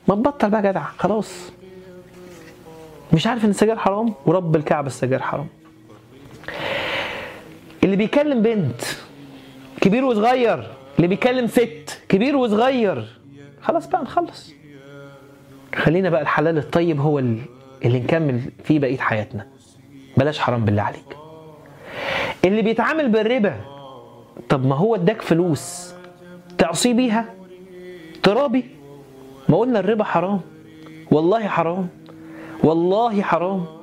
ما تبطل بقى جدع خلاص مش عارف ان السجاير حرام ورب الكعبة السجاير حرام اللي بيكلم بنت كبير وصغير اللي بيكلم ست كبير وصغير خلاص بقى نخلص خلينا بقى الحلال الطيب هو اللي, اللي نكمل فيه بقية حياتنا بلاش حرام بالله عليك اللي بيتعامل بالربا طب ما هو اداك فلوس تعصي بيها ترابي ما قلنا الربا حرام والله حرام والله حرام